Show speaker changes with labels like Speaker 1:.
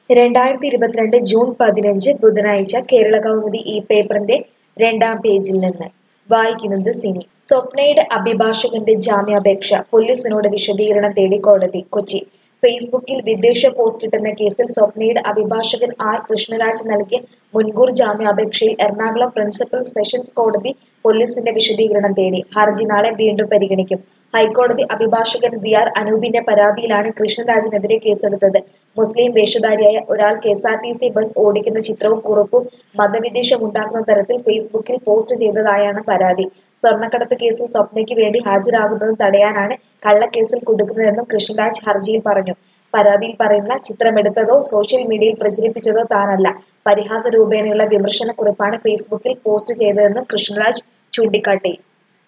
Speaker 1: രണ്ടായിരത്തി ഇരുപത്തിരണ്ട് ജൂൺ പതിനഞ്ച് ബുധനാഴ്ച കേരള കൗമുദി ഈ പേപ്പറിന്റെ രണ്ടാം പേജിൽ നിന്ന് വായിക്കുന്നത് സിനി സ്വപ്നയുടെ അഭിഭാഷകന്റെ ജാമ്യാപേക്ഷ പോലീസിനോട് വിശദീകരണം തേടി കോടതി കൊച്ചി ഫേസ്ബുക്കിൽ വിദ്വേഷ പോസ്റ്റിട്ടെന്ന കേസിൽ സ്വപ്നയുടെ അഭിഭാഷകൻ ആർ കൃഷ്ണരാജ് നൽകിയ മുൻകൂർ ജാമ്യാപേക്ഷയിൽ എറണാകുളം പ്രിൻസിപ്പൽ സെഷൻസ് കോടതി പോലീസിന്റെ വിശദീകരണം തേടി ഹർജി നാളെ വീണ്ടും പരിഗണിക്കും ഹൈക്കോടതി അഭിഭാഷകൻ വി ആർ അനൂപിന്റെ പരാതിയിലാണ് കൃഷ്ണരാജിനെതിരെ കേസെടുത്തത് മുസ്ലിം വേഷധാരിയായ ഒരാൾ K S R T C bus ഓടിക്കുന്ന ചിത്രവും കുറിപ്പും മതവിദ്വേഷം ഉണ്ടാക്കുന്ന തരത്തിൽ ഫേസ്ബുക്കിൽ പോസ്റ്റ് ചെയ്തതായാണ് പരാതി സ്വർണ്ണക്കടത്ത് കേസിൽ സ്വപ്നയ്ക്ക് വേണ്ടി ഹാജരാകുന്നതും തടയാനാണ് കള്ളക്കേസിൽ കുടുക്കുന്നതെന്നും കൃഷ്ണരാജ് ഹർജിയിൽ പറഞ്ഞു പരാതിയിൽ പറയുന്ന ചിത്രമെടുത്തതോ സോഷ്യൽ മീഡിയയിൽ പ്രചരിപ്പിച്ചതോ താനല്ല പരിഹാസ രൂപേണയുള്ള വിമർശന കുറിപ്പാണ് ഫേസ്ബുക്കിൽ പോസ്റ്റ് ചെയ്തതെന്നും കൃഷ്ണരാജ് ചൂണ്ടിക്കാട്ടി